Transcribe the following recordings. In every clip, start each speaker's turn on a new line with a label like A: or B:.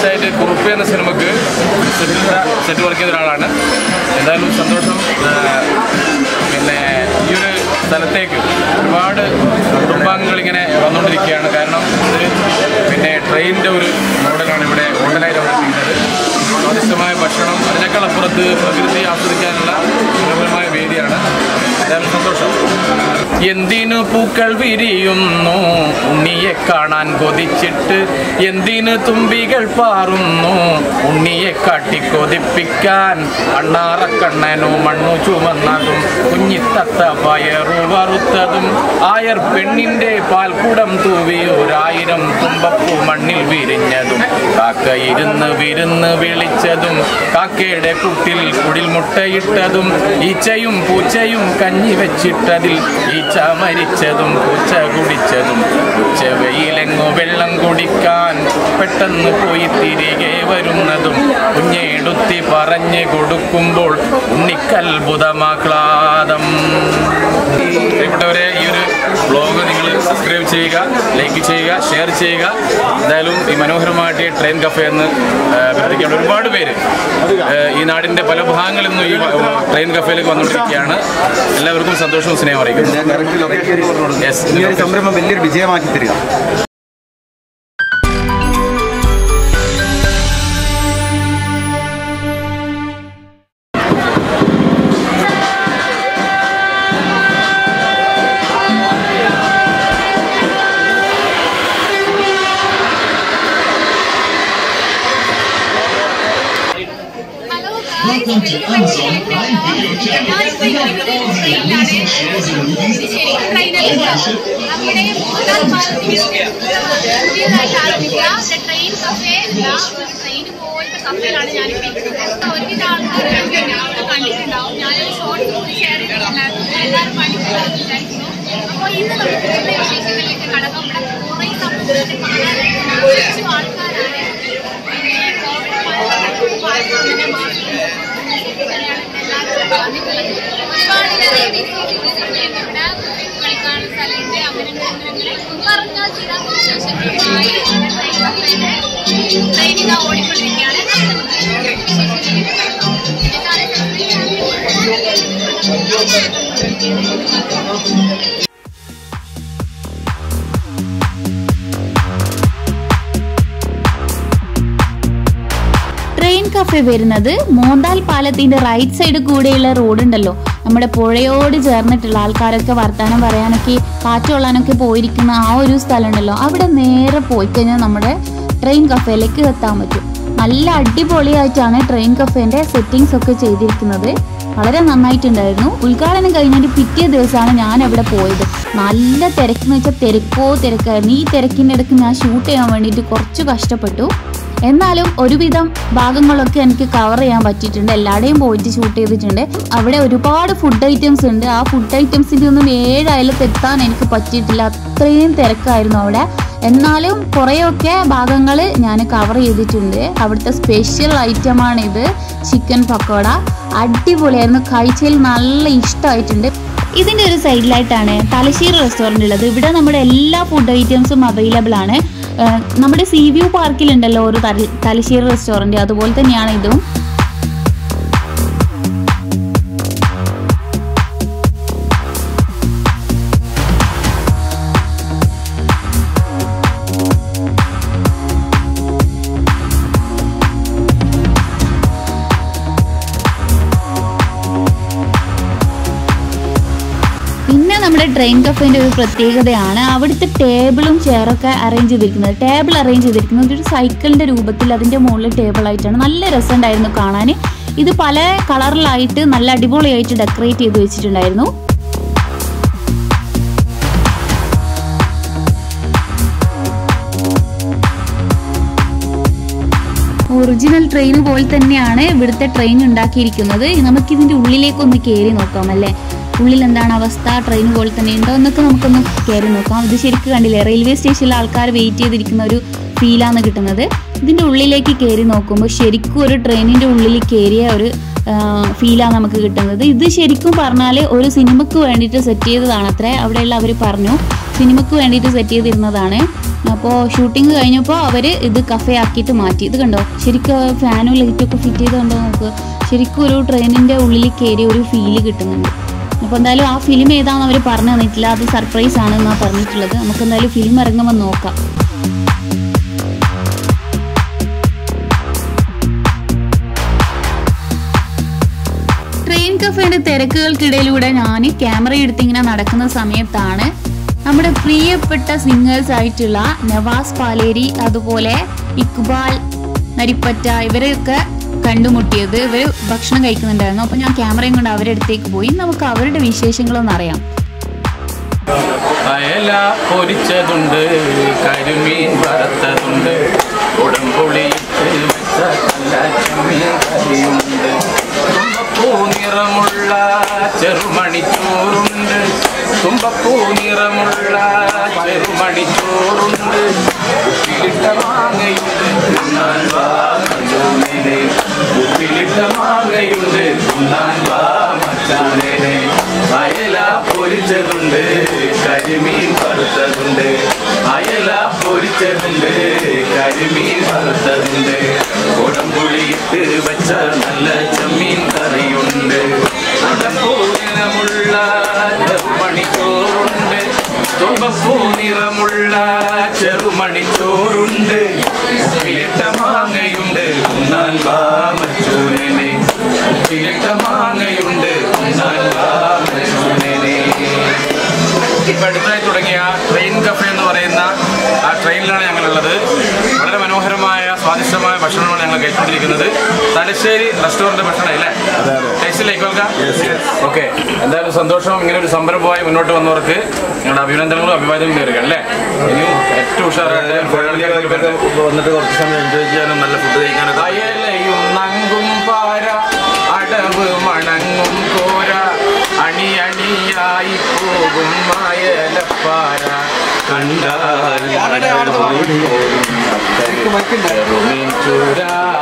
A: ലാസ്റ്റായിട്ട് കുറുപ്പ് എന്ന സിനിമക്ക് സെറ്റിൽ സെറ്റ് വർക്ക് ചെയ്ത ഒരാളാണ് എന്തായാലും സന്തോഷം ആ, പിന്നെ ഈ ഒരു സ്ഥലത്തേക്ക് ഒരുപാട് കുടുംബാംഗങ്ങൾ ഇങ്ങനെ വന്നുകൊണ്ടിരിക്കുകയാണ് കാരണം ഇത് പിന്നെ ട്രെയിനിൻ്റെ ഒരു മോഡലാണ് ഇവിടെ ഹോട്ടലായിട്ട് അവിടെ ചെയ്യുന്നത് സ്വാദിഷ്ടമായ ഭക്ഷണം അതിനേക്കാൾ അപ്പുറത്ത് പ്രകൃതി ആസ്വദിക്കാനുള്ള മനോഹരമായ വേദിയാണ് എന്തായാലും സന്തോഷം എന്തിനു പൂക്കൾ വിരിയുന്നു ഉണ്ണിയെ കാണാൻ കൊതിച്ചിട്ട് എന്തിനു തുമ്പികൾ പാറുന്നു ഉണ്ണിയെ കാട്ടി കൊതിപ്പിക്കാൻ അണ്ണാറക്കണ്ണനു മണ്ണു ചുമന്നതും കുഞ്ഞിത്തത്ത പയറു വറുത്തതും ആയർ പെണ്ണിന്റെ പാൽക്കുടം തൂവി ഒരായിരം തുമ്പപ്പൂ മണ്ണിൽ വിരിഞ്ഞതും കാക്ക ഇരുന്ന് വിരുന്ന് വിളിച്ചതും കാക്കയുടെ കുട്ടിൽ കുടിൽ മുട്ടയിട്ടതും ഈച്ചയും പൂച്ചയും കഞ്ഞി വെച്ചിട്ടതിൽ ഈച്ച മരിച്ചതും പൂച്ച കുടിച്ചതും ഉച്ചവെയിലെങ്ങോ വെള്ളം കുടിക്കാൻ പെട്ടെന്ന് പോയി തിരികെ വരുന്നതും കുഞ്ഞെടുത്തി പറഞ്ഞു കൊടുക്കുമ്പോൾ ഉണ്ണിക്കത്ഭുതമാക്ലാദം പ്രിയപ്പെട്ടവരെ ഈ ഒരു ബ്ലോഗ് നിങ്ങൾ സബ്സ്ക്രൈബ് ചെയ്യുക ലൈക്ക് ചെയ്യുക ഷെയർ ചെയ്യുക എന്തായാലും ഈ മനോഹരമായിട്ട് ഈ ട്രെയിൻ കഫേ എന്ന് പ്രവർത്തിക്കേണ്ട ഒരുപാട് പേര് ആ, ഈ നാടിൻ്റെ പല ഭാഗങ്ങളിൽ നിന്നും ഈ ആ, ട്രെയിൻ കഫേയിലേക്ക് വന്നുകൊണ്ടിരിക്കുകയാണ് എല്ലാവർക്കും സന്തോഷവും സ്നേഹം അറിയിക്കുന്നു
B: ഞാൻ കറക്റ്റ് ലൊക്കേഷൻ
A: Yes,
B: ഈ ഒരു സംരംഭം വലിയൊരു വിജയമാക്കി തരിക
C: hello guys Amazon Prime Video ഞാനിപ്പോ ഇരിക്കുന്നത് ട്രെയിനിലാണ് ഇത് ശരിക്കും ട്രെയിനല്ല അവിടെ മൂന്നാം പാലത്തിൽ പുതിയതായിട്ട് ആരംഭിച്ച ട്രെയിൻ കഫേ എന്ന ഒരു ട്രെയിൻ പോലത്തെ കഫേയിലാണ് ഞാനിപ്പോൾ ഇരിക്കുന്നത് ഒരുവിധ ആൾക്കാർ അവിടെ കണ്ടിട്ടുണ്ടാവും ഞാനൊരു ഷോർട്ട് കൂടി ഷെയർ ചെയ്തിട്ടുണ്ടായിരുന്നു എല്ലാവരും കണ്ടിട്ടുണ്ടാവും വിചാരിക്കുന്നു അപ്പോൾ ഇന്ന് നമുക്ക് ഇന്നത്തെ വിശേഷങ്ങളിലേക്ക് കടക്കാം ഇവിടെ കുറേ സമൂഹത്തിൽ കാണാനായിട്ട് കുറച്ച് ആൾക്കാരാണ് പിന്നെ കോവിഡ് അങ്ങനെ മാറി ഒരുപാട് വെറൈറ്റീസ് ഇവിടെ കളിക്കാനുള്ള സ്ഥലമുണ്ട് അങ്ങനെ അങ്ങനെ പറഞ്ഞ ചില വിശേഷങ്ങളുമായി ട്രെയിനിൽ ഓടിക്കൊണ്ടിരിക്കുകയാണ്
D: ട്രെയിൻ കഫേ വരുന്നത് മോന്താൽ പാലത്തിന്റെ റൈറ്റ് സൈഡ് കൂടെയുള്ള റോഡ് ഉണ്ടല്ലോ നമ്മുടെ പുഴയോട് ചേർന്നിട്ടുള്ള ആൾക്കാരൊക്കെ വർത്താനം പറയാനൊക്കെ കാറ്റ് കൊള്ളാനൊക്കെ പോയിരിക്കുന്ന ആ ഒരു സ്ഥലം ഉണ്ടല്ലോ അവിടെ നേരെ പോയി കഴിഞ്ഞാൽ നമ്മുടെ ട്രെയിൻ കഫേയിലേക്ക് എത്താൻ പറ്റും നല്ല അടിപൊളിയായിട്ടാണ് ട്രെയിൻ കഫേന്റെ സെറ്റിങ്സ് ഒക്കെ ചെയ്തിരിക്കുന്നത് വളരെ നന്നായിട്ടുണ്ടായിരുന്നു ഉദ്ഘാടനം കഴിഞ്ഞിട്ട് പിറ്റേ ദിവസമാണ് ഞാൻ അവിടെ പോയത് നല്ല തിരക്കെന്ന് വെച്ചാൽ തിരക്കോ തിരക്കായിരുന്നു ഈ തിരക്കിൻ്റെ ഇടയ്ക്ക് ഞാൻ ഷൂട്ട് ചെയ്യാൻ വേണ്ടിയിട്ട് കുറച്ച് കഷ്ടപ്പെട്ടു എന്നാലും ഒരുവിധം ഭാഗങ്ങളൊക്കെ എനിക്ക് കവർ ചെയ്യാൻ പറ്റിയിട്ടുണ്ട് എല്ലാവരുടെയും പോയിട്ട് ഷൂട്ട് ചെയ്തിട്ടുണ്ട് അവിടെ ഒരുപാട് ഫുഡ് ഐറ്റംസ് ഉണ്ട് ആ ഫുഡ് ഐറ്റംസിൻ്റെ ഒന്നും ഏഴായാലും എത്താൻ എനിക്ക് പറ്റിയിട്ടില്ല അത്രയും തിരക്കായിരുന്നു അവിടെ എന്നാലും കുറേയൊക്കെ ഭാഗങ്ങൾ ഞാൻ കവർ ചെയ്തിട്ടുണ്ട് അവിടുത്തെ സ്പെഷ്യൽ ഐറ്റമാണ് ഇത് ചിക്കൻ പക്കോട അടിപൊളിയായിരുന്നു കഴിച്ചതിൽ നല്ല ഇഷ്ടമായിട്ടുണ്ട് ഇതിൻ്റെ ഒരു സൈഡിലായിട്ടാണ് തലശ്ശേരി റെസ്റ്റോറൻ്റ് ഉള്ളത് ഇവിടെ നമ്മുടെ എല്ലാ ഫുഡ് ഐറ്റംസും അവൈലബിൾ ആണ് ഏഹ് നമ്മുടെ സി വ്യൂ പാർക്കിലുണ്ടല്ലോ ഒരു തല- തലശ്ശേരി റെസ്റ്റോറൻറ്റ് അതുപോലെ തന്നെയാണ് ഇതും പിന്നെ നമ്മുടെ ട്രെയിൻ കഫേൻ്റെ ഒരു പ്രത്യേകതയാണ് അവിടുത്തെ ടേബിളും ചെയറൊക്കെ അറേഞ്ച് ചെയ്തിരിക്കുന്നത് ടേബിൾ അറേഞ്ച് ചെയ്തിരിക്കുന്നത് ഒരു സൈക്കിളിൻ്റെ രൂപത്തിൽ അതിൻ്റെ മുകളിൽ ടേബിളായിട്ടാണ് നല്ല രസമുണ്ടായിരുന്നു കാണാൻ ഇത് പല കളറിലായിട്ട് നല്ല അടിപൊളിയായിട്ട് ഡെക്കറേറ്റ് ചെയ്ത് വെച്ചിട്ടുണ്ടായിരുന്നു ഒറിജിനൽ ട്രെയിൻ പോലെ തന്നെയാണ് ഇവിടുത്തെ ട്രെയിൻ ഉണ്ടാക്കിയിരിക്കുന്നത് നമുക്കിതിൻ്റെ ഉള്ളിലേക്കൊന്ന് കയറി നോക്കാം അല്ലേ ഉള്ളിൽ എന്താണ് അവസ്ഥ ട്രെയിൻ പോലെ തന്നെ ഉണ്ടോ എന്നൊക്കെ നമുക്കൊന്ന് കയറി നോക്കാം ഇത് ശരിക്കും കണ്ടില്ലേ റെയിൽവേ സ്റ്റേഷനിൽ ആൾക്കാർ വെയിറ്റ് ചെയ്തിരിക്കുന്ന ഒരു ഫീലാണ് കിട്ടുന്നത് ഇതിൻ്റെ ഉള്ളിലേക്ക് കയറി നോക്കുമ്പോൾ ശരിക്കും ഒരു ട്രെയിനിൻ്റെ ഉള്ളിൽ കയറിയ ഒരു ഫീലാണ് നമുക്ക് കിട്ടുന്നത് ഇത് ശരിക്കും പറഞ്ഞാൽ ഒരു സിനിമക്ക് വേണ്ടിയിട്ട് സെറ്റ് ചെയ്തതാണ് അത്രേ അവിടെയുള്ള അവർ പറഞ്ഞു സിനിമയ്ക്ക് വേണ്ടിയിട്ട് സെറ്റ് ചെയ്തിരുന്നതാണ് അപ്പോൾ ഷൂട്ടിംഗ് കഴിഞ്ഞപ്പോൾ അവർ ഇത് കഫേ ആക്കിയിട്ട് മാറ്റി ഇത് കണ്ടോ ശരിക്കും ഫാനും ലൈറ്റൊക്കെ ഫിറ്റ് ചെയ്ത് കണ്ടോ നോക്ക് ശരിക്കും ഒരു ട്രെയിനിൻ്റെ ഉള്ളിൽ കയറി ഒരു ഫീല് കിട്ടുന്നുണ്ട് അപ്പോൾ എന്തായാലും ആ ഫിലിം ഏതാണെന്ന് അവർ പറഞ്ഞു തന്നിട്ടില്ല അത് സർപ്രൈസ് ആണെന്നാണ് പറഞ്ഞിട്ടുള്ളത് നമുക്ക് എന്തായാലും ഫിലിം ഇറങ്ങുമ്പോൾ നോക്കാം ട്രെയിൻ കഫേന്റെ തിരക്കുകൾക്കിടയിലൂടെ ഞാൻ ക്യാമറ എടുത്തിങ്ങനെ നടക്കുന്ന സമയത്താണ് നമ്മുടെ പ്രിയപ്പെട്ട സിംഗേഴ്സ് ആയിട്ടുള്ള നവാസ് പാലേരി അതുപോലെ ഇക്ബാൽ നരിപ്പറ്റ ഇവരെയൊക്കെ കണ്ടുമുട്ടിയത് ഇവർ ഭക്ഷണം കഴിക്കുന്നുണ്ടായിരുന്നു അപ്പോൾ ഞാൻ ക്യാമറയും കൊണ്ട് അവരുടെ അടുത്തേക്ക് പോയി നമുക്ക് അവരുടെ വിശേഷങ്ങളൊന്നും അറിയാം
A: അയല പൊരിച്ചതുണ്ട് കരിമീൻ വറുത്തതുണ്ട് ഉടമ്പുളിയിട്ട് വെച്ച നല്ല ചെമ്മീൻ കറിയുണ്ട് തുമ്പപ്പൂ നിറമുള്ള ചെറുമണിച്ചോറുണ്ട് തുമ്പപ്പൂ നിറമുള്ള ചെറുമണിച്ചോറുണ്ട് ഉപ്പിലിട്ട മാങ്ങയുണ്ട് തിന്നാൻ വാ മച്ചോനെ ഉപ്പിലിട്ട മാങ്ങയുണ്ട് തിന്നാൻ വാ മച്ചാനെ അയല പൊരിച്ചതുണ്ട് കരിമീൻ വറുത്തതുണ്ട് അയല പൊരിച്ചതുണ്ട് കരിമീൻ വറുത്തതുണ്ട് കുടംപുളിയിട്ട് വെച്ച നല്ല ചെമ്മീൻ കറിയുണ്ട് കുടംപൂ നിറമുള്ള ചെറുമണിച്ചോറുണ്ട് തുമ്പപ്പൂ നിറമുള്ള ചെറുമണിച്ചോറുണ്ട് ഉപ്പിലിട്ട മാങ്ങയുണ്ട് ഉണ്ണാൻ വാ മച്ചൂരനെ ഉപ്പിലിട്ട മാങ്ങയുണ്ട് ഉണ്ണാൻ വാ മച്ചൂരനെ ഇപ്പൊ അടുത്തായി തുടങ്ങിയ ട്രെയിൻ കഫേ എന്ന് പറയുന്ന ആ ട്രെയിനിലാണ് ഞങ്ങളുള്ളത് വളരെ മനോഹരമായ സ്വാദിഷ്ടമായ ഭക്ഷണമാണ് ഞങ്ങൾ കഴിച്ചുകൊണ്ടിരിക്കുന്നത് തലശ്ശേരി റെസ്റ്റോറന്റ് ഭക്ഷണം അല്ലേ ടേസ്റ്റിലേക്ക് ഓക്കെ എന്തായാലും സന്തോഷം ഇങ്ങനെ ഒരു സംരംഭമായി മുന്നോട്ട് വന്നവർക്ക് ഞങ്ങളുടെ അഭിനന്ദനങ്ങളും അഭിവാദ്യവും നേരുക അല്ലേ ഇനിയും ഏറ്റവും ഉഷാറായിട്ട്
B: വന്നിട്ട് കുറച്ച് സമയം എൻജോയ് ചെയ്യാനും നല്ല ഫുഡ് കഴിക്കാനൊക്കെ
A: അയലയും നങ്കും പാര അടവ് മണങ്ങും കോര അണി അണിയായി പോകും അയലപ്പാര കണ്ടാൽ ചെറുമീൻ ചൂര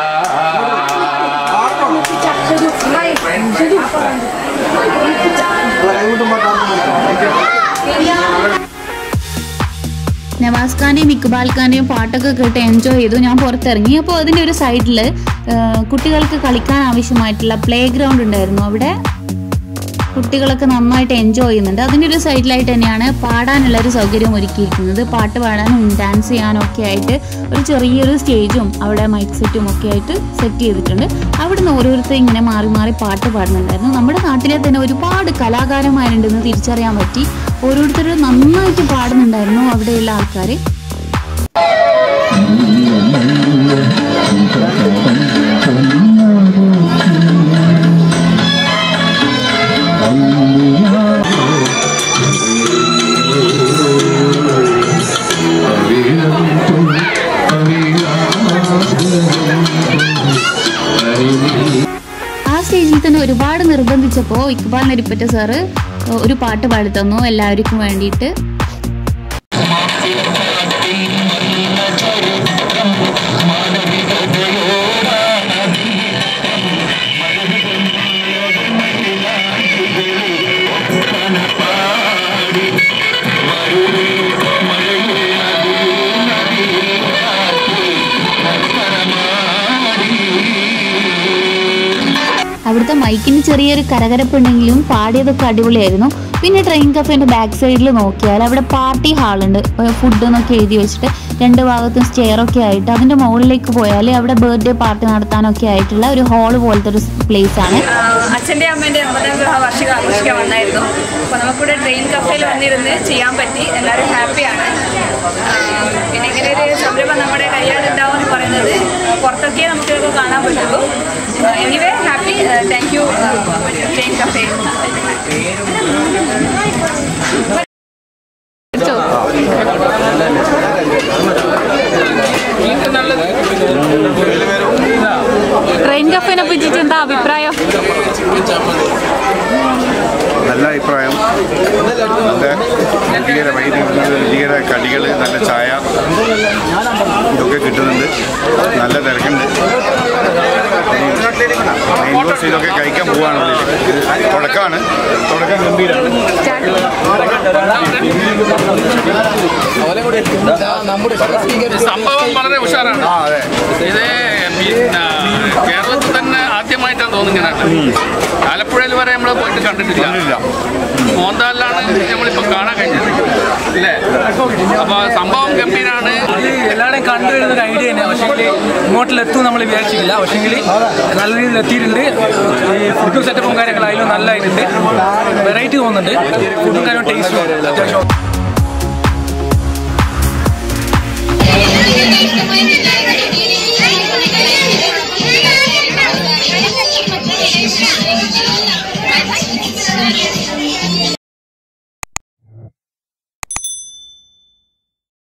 D: നവാസ് ഖാന്റെയും ഇക്ബാൽ ഖാന്റെയും പാട്ടൊക്കെ കേട്ട് എൻജോയ് ചെയ്തു ഞാൻ പുറത്തിറങ്ങി അപ്പോൾ അതിൻ്റെ ഒരു സൈഡിൽ കുട്ടികൾക്ക് കളിക്കാൻ ആവശ്യമായിട്ടുള്ള പ്ലേ ഗ്രൗണ്ട് ഉണ്ടായിരുന്നു അവിടെ കുട്ടികളൊക്കെ നന്നായിട്ട് എൻജോയ് ചെയ്യുന്നുണ്ട് അതിൻ്റെ ഒരു സൈഡിലായിട്ട് തന്നെയാണ് പാടാനുള്ള ഒരു സൗകര്യം ഒരുക്കിയിരിക്കുന്നത് പാട്ട് പാടാനും ഡാൻസ് ചെയ്യാനും ഒക്കെ ആയിട്ട് ഒരു ചെറിയൊരു സ്റ്റേജും അവിടെ മൈക്ക് സെറ്റും ഒക്കെ ആയിട്ട് സെറ്റ് ചെയ്തിട്ടുണ്ട് അവിടുന്ന് ഓരോരുത്തർ ഇങ്ങനെ മാറി മാറി പാട്ട് പാടുന്നുണ്ടായിരുന്നു നമ്മുടെ നാട്ടിലെ തന്നെ ഒരുപാട് കലാകാരന്മാരുണ്ടെന്ന് തിരിച്ചറിയാൻ പറ്റി ഓരോരുത്തരും നന്നായിട്ട് പാടുന്നുണ്ടായിരുന്നു അവിടെയുള്ള ആൾക്കാർ ആ സ്റ്റേജിൽ തന്നെ ഒരുപാട് നിർബന്ധിച്ചപ്പോൾ ഇക്ബാൽ നരിപ്പറ്റ സാറ് ഒരു പാട്ട് പാടി തന്നു എല്ലാവർക്കും വേണ്ടിയിട്ട് അവിടുത്തെ മൈക്കിന് ചെറിയൊരു കരകരപ്പുണ്ടെങ്കിലും പാടിയതൊക്കെ അടിപൊളിയായിരുന്നു പിന്നെ ട്രെയിൻ കഫേൻ്റെ ബാക്ക് സൈഡിൽ നോക്കിയാൽ അവിടെ പാർട്ടി ഹാളുണ്ട് ഫുഡ് എന്നൊക്കെ എഴുതി വെച്ചിട്ട് രണ്ട് ഭാഗത്തും സ്റ്റെയറൊക്കെ ആയിട്ട് അതിൻ്റെ മുകളിലേക്ക് പോയാൽ അവിടെ ബർത്ത്ഡേ പാർട്ടി നടത്താനൊക്കെ ആയിട്ടുള്ള ഒരു ഹാള് പോലത്തെ ഒരു പ്ലേസ് ആണ്
E: അച്ഛൻ്റെ അമ്മേൻ്റെ അമ്പതാം വിവാഹ വാർഷികം ആഘോഷിക്കാൻ വന്നായിരുന്നു അപ്പോൾ നമുക്കിവിടെ ട്രെയിൻ കഫേയിൽ വന്നിരുന്ന് ചെയ്യാൻ പറ്റി എല്ലാവരും ഹാപ്പിയാണ് ആ, പിന്നെ ഇങ്ങനെ ഒരു സംരംഭം നമ്മുടെ കയ്യാളുണ്ടാവും എന്ന് പറയുന്നത് പുറത്തൊക്കെ നമുക്ക് ഇതൊക്കെ കാണാൻ പറ്റുള്ളൂ anyway happy thank you train cafe
D: train കഫേനെ പറ്റിയിട്ട് എന്താ അഭിപ്രായം
F: നല്ല അഭിപ്രായം നല്ല രുചികര വൈദ്യുതി രുചികര കടികൾ നല്ല ചായ ഇതൊക്കെ കിട്ടുന്നുണ്ട് നല്ല തിരക്കുണ്ട് മെയിൻ കോഴ്സ് ഇതൊക്കെ കഴിക്കാൻ പോവാണ് ഉള്ളിൽ തുടക്കമാണ് തുടക്കം ഗംഭീരമാണ്
G: സംഭവം വളരെ ഉഷാറാണ്
F: ആ അതെ
G: ഇത് പിന്നെ കേരളത്തിൽ തന്നെ ആദ്യമായിട്ടാണ് തോന്നുന്നത് ആലപ്പുഴയിൽ വരെ നമ്മൾ പോയിട്ട് കണ്ടിട്ടില്ല
F: കണ്ടിട്ടില്ല.
G: മോന്താലിലാണ് നമ്മളിപ്പോൾ കാണാൻ കഴിഞ്ഞത് അല്ലേ അപ്പോൾ സംഭവം ഗംഭീരാണ്
H: അത് എല്ലാവരുടെയും കണ്ടുവരുന്ന ഒരു ഐഡിയ തന്നെ പക്ഷേ ഇങ്ങോട്ടിലെത്തും നമ്മൾ വിചാരിച്ചില്ല പക്ഷേങ്കിൽ നല്ല രീതിയിൽ എത്തിയിട്ടുണ്ട് ഈ ഫുഡും സെറ്റപ്പും കാര്യങ്ങളായാലും നല്ലതായിട്ടുണ്ട് വെറൈറ്റി തോന്നുന്നുണ്ട് ഫുഡും കാര്യവും ടേസ്റ്റും അത്യാവശ്യം